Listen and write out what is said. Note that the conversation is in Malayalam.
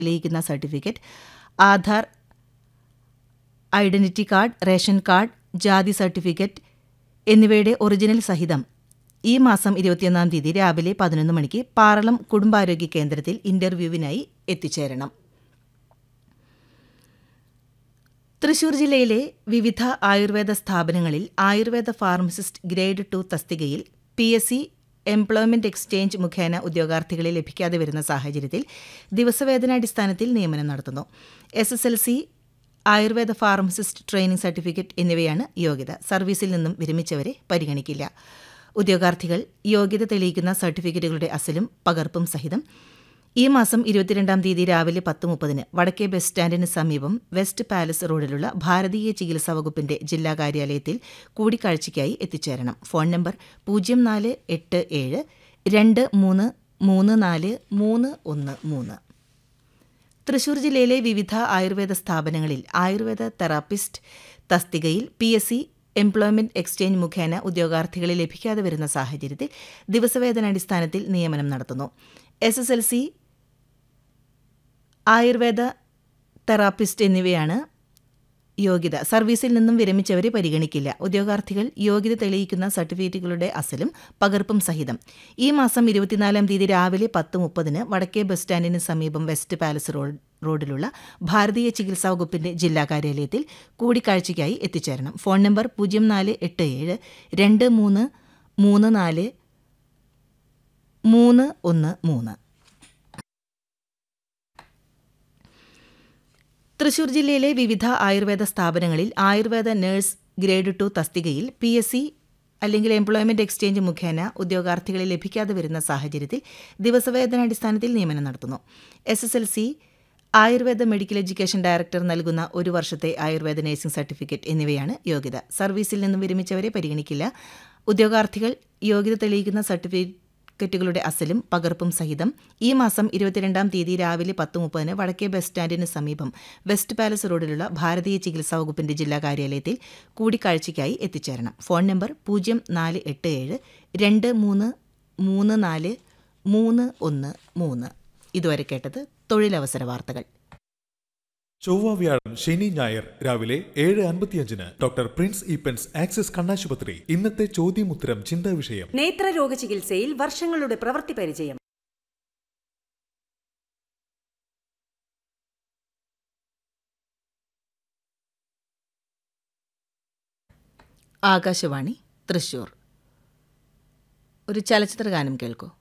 തെളിയിക്കുന്ന certificate Aadhaar identity card ration card ജാതി സർട്ടിഫിക്കറ്റ് എന്നിവയുടെ ഒറിജിനൽ സഹിതം ഈ മാസം ഇരുപത്തിയൊന്നാം തീയതി രാവിലെ പതിനൊന്ന് മണിക്ക് പാറളം കുടുംബാരോഗ്യ കേന്ദ്രത്തിൽ ഇന്റർവ്യൂവിനായി എത്തിച്ചേരണം തൃശൂർ ജില്ലയിലെ വിവിധ ആയുർവേദ സ്ഥാപനങ്ങളിൽ ആയുർവേദ ഫാർമസിസ്റ്റ് ഗ്രേഡ് ടു തസ്തികയിൽ P S C employment exchange മുഖേന ഉദ്യോഗാർത്ഥികളെ ലഭിക്കാതെ വരുന്ന സാഹചര്യത്തിൽ ദിവസവേതനാടിസ്ഥാനത്തിൽ നിയമനം നടത്തുന്നു S S L C Ayurveda pharmacist training certificate എന്നിവയാണ് യോഗ്യത സർവീസിൽ നിന്നും വിരമിച്ചവരെ പരിഗണിക്കില്ല ഉദ്യോഗാർത്ഥികൾ യോഗ്യത തെളിയിക്കുന്ന സർട്ടിഫിക്കറ്റുകളുടെ അസലും പകർപ്പും സഹിതം ഈ മാസം ഇരുപത്തിരണ്ടാം തീയതി രാവിലെ പത്ത് മുപ്പതിന് വടക്കേ ബസ് സ്റ്റാൻഡിന് സമീപം വെസ്റ്റ് പാലസ് റോഡിലുള്ള ഭാരതീയ ചികിത്സാ വകുപ്പിന്റെ ജില്ലാ കാര്യാലയത്തിൽ കൂടിക്കാഴ്ചയ്ക്കായി എത്തിച്ചേരണം ഫോൺ നമ്പർ പൂജ്യം നാല് എട്ട് ഏഴ് രണ്ട് മൂന്ന് മൂന്ന് നാല് മൂന്ന് ഒന്ന് മൂന്ന് തൃശൂർ ജില്ലയിലെ വിവിധ ആയുർവേദ സ്ഥാപനങ്ങളിൽ ആയുർവേദ തെറാപ്പിസ്റ്റ് തസ്തികയിൽ P S C employment exchange മുഖേന ഉദ്യോഗാർത്ഥികളെ ലഭിക്കാതെ വരുന്ന സാഹചര്യത്തിൽ ദിവസവേതനാടിസ്ഥാനത്തിൽ നിയമനം നടത്തുന്നു S S L C Ayurveda therapist എന്നിവയാണ് യോഗ്യത സർവീസിൽ നിന്നും വിരമിച്ചവരെ പരിഗണിക്കില്ല ഉദ്യോഗാർത്ഥികൾ യോഗ്യത തെളിയിക്കുന്ന സർട്ടിഫിക്കറ്റുകളുടെ അസലും പകർപ്പും സഹിതം ഈ മാസം ഇരുപത്തിനാലാം തീയതി രാവിലെ പത്ത് മുപ്പതിന് വടക്കേ ബസ് സ്റ്റാൻഡിന് സമീപം വെസ്റ്റ് പാലസ് റോഡ് റോഡിലുള്ള ഭാരതീയ ചികിത്സാ വകുപ്പിന്റെ ജില്ലാ കാര്യാലയത്തിൽ കൂടിക്കാഴ്ചയ്ക്കായി എത്തിച്ചേരണം ഫോൺ നമ്പർ പൂജ്യം നാല് എട്ട് ഏഴ് രണ്ട് മൂന്ന് മൂന്ന് നാല് മൂന്ന് ഒന്ന് മൂന്ന് തൃശൂർ ജില്ലയിലെ വിവിധ ആയുർവേദ സ്ഥാപനങ്ങളിൽ ആയുർവേദ നഴ്സ് ഗ്രേഡ് ടു തസ്തികയിൽ പി എസ് സി അല്ലെങ്കിൽ എംപ്ലോയ്മെന്റ് എക്സ്ചേഞ്ച് മുഖേന ഉദ്യോഗാർത്ഥികളെ ലഭിക്കാതെ വരുന്ന സാഹചര്യത്തിൽ ദിവസവേതനാടിസ്ഥാനത്തിൽ നിയമനം നടത്തുന്നു S S L C Ayurveda medical education director നൽകുന്ന ഒരു വർഷത്തെ ആയുർവേദ നഴ്സിംഗ് സർട്ടിഫിക്കറ്റ് എന്നിവയാണ് യോഗ്യത സർവീസിൽ നിന്നും വിരമിച്ചവരെ പരിഗണിക്കില്ല ഉദ്യോഗാർത്ഥികൾ യോഗ്യത തെളിയിക്കുന്ന സർട്ടിഫിക്കറ്റുകളുടെ അസലും പകർപ്പും സഹിതം ഈ മാസം ഇരുപത്തിരണ്ടാം തീയതി രാവിലെ പത്ത് മുപ്പതിന് വടക്കേ ബസ് സ്റ്റാൻഡിന് സമീപം വെസ്റ്റ് പാലസ് റോഡിലുള്ള ഭാരതീയ ചികിത്സാ വകുപ്പിന്റെ ജില്ലാ കാര്യാലയത്തിൽ കൂടിക്കാഴ്ചയ്ക്കായി എത്തിച്ചേരണം ഫോൺ നമ്പർ പൂജ്യം നാല് എട്ട് ഏഴ് രണ്ട് മൂന്ന് മൂന്ന് നാല് മൂന്ന് ഒന്ന് മൂന്ന് ഇതുവരെ കേട്ടത് തൊഴിലവസര വാർത്തകൾ ചൊവ്വ വ്യാഴം ശനി ഞായർ രാവിലെ ഏഴ് അൻപത്തിയഞ്ചിന് ഡോക്ടർ പ്രിൻസ് ഈപ്പൻസ് ആക്സിസ് കണ്ണാശുപത്രി ഇന്നത്തെ ചോദ്യമുത്തരം ചിന്താ വിഷയം നേത്രരോഗ ചികിത്സയിൽ വർഷങ്ങളുടെ പ്രവൃത്തി പരിചയം ആകാശവാണി തൃശൂർ ഒരു ചലച്ചിത്ര ഗാനം കേൾക്കൂ